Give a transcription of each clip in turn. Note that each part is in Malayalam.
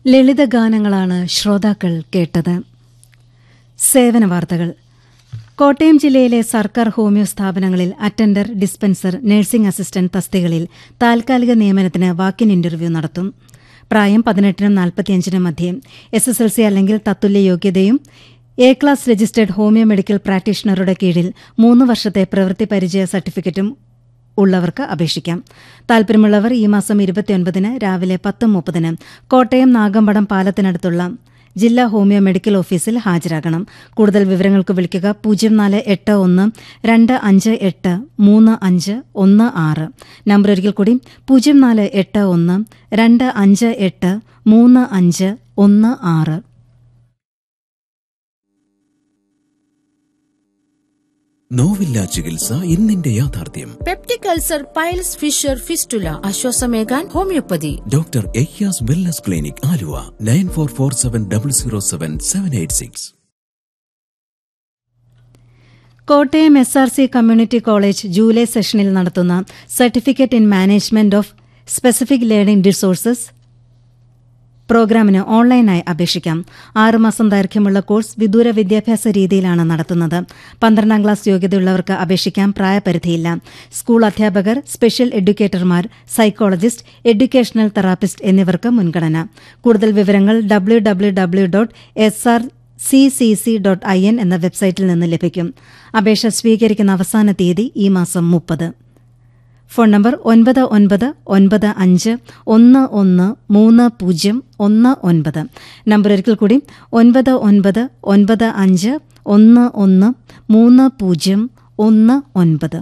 ലളിതഗാനങ്ങളാണ് ശ്രോതാക്കൾ കേട്ടത് സേവന വാർത്തകൾ കോട്ടയം ജില്ലയിലെ സർക്കാർ ഹോമിയോ സ്ഥാപനങ്ങളിൽ അറ്റൻഡർ ഡിസ്പെൻസർ നഴ്സിംഗ് അസിസ്റ്റന്റ് തസ്തികളിൽ താൽക്കാലിക നിയമനത്തിന് വാക്കിൻ ഇന്റർവ്യൂ നടത്തും പ്രായം പതിനെട്ടിനും നാൽപ്പത്തിയഞ്ചിനും മധ്യേ എസ് എസ് എൽ സി അല്ലെങ്കിൽ തത്തുല്യ യോഗ്യതയും A class registered homeo medical പ്രാക്ടീഷണറുടെ കീഴിൽ മൂന്ന് വർഷത്തെ പ്രവൃത്തി പരിചയ സർട്ടിഫിക്കറ്റും ഉള്ളവർക്ക് അപേക്ഷിക്കാം താൽപര്യമുള്ളവർ ഈ മാസം ഇരുപത്തിയൊൻപതിന് രാവിലെ പത്ത് മുപ്പതിന് കോട്ടയം നാഗമ്പടം പാലത്തിനടുത്തുള്ള ജില്ലാ ഹോമിയോ മെഡിക്കൽ ഓഫീസിൽ ഹാജരാകണം കൂടുതൽ വിവരങ്ങൾക്ക് വിളിക്കുക പൂജ്യം നാല് എട്ട് ഒന്ന് രണ്ട് അഞ്ച് എട്ട് മൂന്ന് അഞ്ച് ഒന്ന് ആറ് നമ്പർ ഒരിക്കൽ കൂടി പൂജ്യം നാല് എട്ട് ഒന്ന് രണ്ട് അഞ്ച് എട്ട് മൂന്ന് അഞ്ച് ഒന്ന് ആറ് നോവില്ല ചികിത്സ ഇന്നിന്റെ യാഥാർത്ഥ്യം peptic ulcer piles fissure fistula ആശ്വാസമേകാൻ homoeopathy doctor Ayyas wellness clinic Aluva nine four four seven double zero seven seven eight six Kottayam S R C community college July സെഷനിൽ നടത്തുന്ന certificate in management of specific learning resources പ്രോഗ്രാമിന് ഓൺലൈനായി അപേക്ഷിക്കാം ആറുമാസം ദൈർഘ്യമുള്ള കോഴ്സ് വിദൂര വിദ്യാഭ്യാസ രീതിയിലാണ് നടത്തുന്നത് പന്ത്രണ്ടാം ക്ലാസ് യോഗ്യതയുള്ളവർക്ക് അപേക്ഷിക്കാം പ്രായപരിധിയില്ല സ്കൂൾ അധ്യാപകർ സ്പെഷ്യൽ എഡ്യൂക്കേറ്റർമാർ സൈക്കോളജിസ്റ്റ് എഡ്യൂക്കേഷണൽ തെറാപ്പിസ്റ്റ് എന്നിവർക്ക് മുൻഗണന കൂടുതൽ വിവരങ്ങൾ W W W dot S R C C C dot I N എന്ന വെബ്സൈറ്റിൽ നിന്ന് ലഭിക്കും അപേക്ഷ സ്വീകരിക്കുന്ന അവസാന തീയതി ഈ മാസം മുപ്പത് ഫോൺ നമ്പർ ഒൻപത് ഒൻപത് ഒൻപത് അഞ്ച് ഒന്ന് ഒന്ന് മൂന്ന് പൂജ്യം ഒന്ന് ഒൻപത് നമ്പർ ഒരിക്കൽ കൂടി ഒൻപത് ഒൻപത് ഒൻപത് അഞ്ച് ഒന്ന് ഒന്ന് മൂന്ന് പൂജ്യം ഒന്ന് ഒൻപത്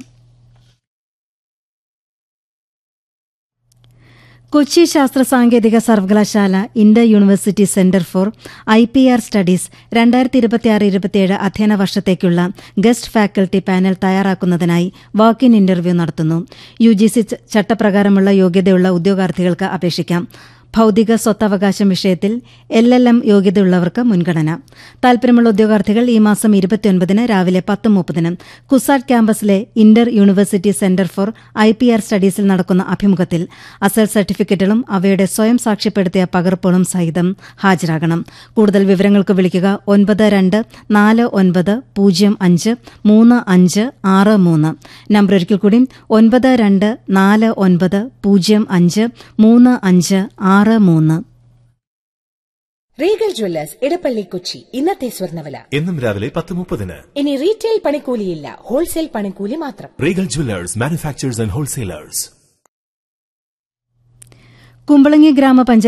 കൊച്ചി ശാസ്ത്ര സാങ്കേതിക സർവകലാശാല inter university centre for I P R studies രണ്ടായിരത്തി ഇരുപത്തിയാറ് ഇരുപത്തിയേഴ് അധ്യയന വർഷത്തേക്കുള്ള ഗസ്റ്റ് ഫാക്കൽറ്റി പാനൽ തയ്യാറാക്കുന്നതിനായി വാക്ക് ഇൻ ഇന്റർവ്യൂ നടത്തുന്നു യു ജി സി ചട്ടപ്രകാരമുള്ള യോഗ്യതയുള്ള ഉദ്യോഗാർത്ഥികൾക്ക് അപേക്ഷിക്കാം ഭൌതിക സ്വത്തവകാശം വിഷയത്തിൽ എൽ എൽ എം യോഗ്യതയുള്ളവർക്ക് മുൻഗണന താൽപര്യമുള്ള ഉദ്യോഗാർത്ഥികൾ ഈ മാസം ഇരുപത്തിയൊൻപതിന് രാവിലെ പത്ത് മുപ്പതിന് കുസാറ്റ് ക്യാമ്പസിലെ inter university centre for I P R സ്റ്റഡീസിൽ നടക്കുന്ന അഭിമുഖത്തിൽ അസൽ സർട്ടിഫിക്കറ്റുകളും അവയുടെ സ്വയം സാക്ഷ്യപ്പെടുത്തിയ പകർപ്പുകളും സഹിതം ഹാജരാകണം കൂടുതൽ വിവരങ്ങൾക്ക് വിളിക്കുക ഒൻപത് രണ്ട് നാല് ഒൻപത് പൂജ്യം അഞ്ച് മൂന്ന് അഞ്ച് ആറ് മൂന്ന് നമ്പർ ഒരിക്കൽ കൂടി ഒൻപത് രണ്ട് നാല് ഒൻപത് പൂജ്യം അഞ്ച് മൂന്ന് അഞ്ച് ആറ് മൂന്ന് റീഗൽ ജ്വല്ലേഴ്സ് ഇടപ്പള്ളി കൊച്ചി ഇന്നത്തെ സ്വർണ്ണവില എന്നും രാവിലെ പത്ത് മുപ്പതിന് ഇനി റീറ്റെയിൽ പണിക്കൂലിയില്ല ഹോൾസെയിൽ പണിക്കൂലി മാത്രം Regal jewellers manufactures and wholesalers Kumbalangi ഗ്രാമപഞ്ചായത്ത്